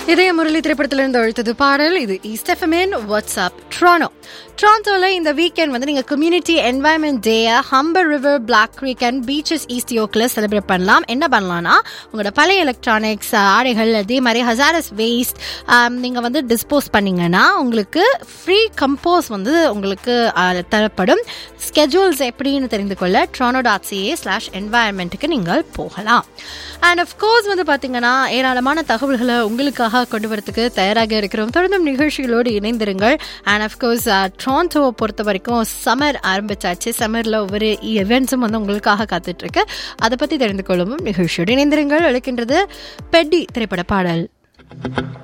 இதய முரளி திரைப்படத்திலிருந்து அழுத்தது பாடல் இது ஈஸ்ட் எஃப்எம்என் வாட்ஸ்அப் ட்ரானோ ட்ரான்டோல இந்த வீக்கெண்ட் வந்து நீங்க community environment day Humber river black creek and beaches east யோக்கில் செலிப்ரேட் பண்ணலாம் என்ன பண்ணலாம்னா உங்களோட பழைய எலக்ட்ரானிக்ஸ் ஆடைகள் அதே மாதிரி ஹசாரஸ் வேஸ்ட் நீங்க வந்து டிஸ்போஸ் பண்ணீங்கன்னா உங்களுக்கு ஃப்ரீ கம்போஸ் வந்து உங்களுக்கு ஆஹ், தரப்படும் ஸ்கெட்யூல்ஸ் எப்படின்னு தெரிந்து கொள்ள ட்ரானோ டாட் சிஏ ஸ்லாஷ் என்வாயன்மெண்ட்டுக்கு நீங்கள் போகலாம் அண்ட் அஃப்கோர்ஸ் வந்து பார்த்தீங்கன்னா ஏராளமான தகவல்களை உங்களுக்காக கொண்டு வரதுக்கு தயாராக இருக்கிறோம் தொடர்ந்தும் நிகழ்ச்சிகளோடு இணைந்திருங்கள் அண்ட் அஃப்கோர்ஸ் ட்ரான்டோவை பொறுத்த வரைக்கும் சம்மர் ஆரம்பிச்சாச்சு சம்மரில் ஒவ்வொரு இவெண்ட்ஸும் வந்து உங்களுக்காக காத்துட்டு இருக்கு அதை பற்றி தெரிந்து கொள்ளவும் நிகழ்ச்சியோடு இணைந்திருங்கள் அழைக்கின்றது பெட்டி திரைப்பட பாடல்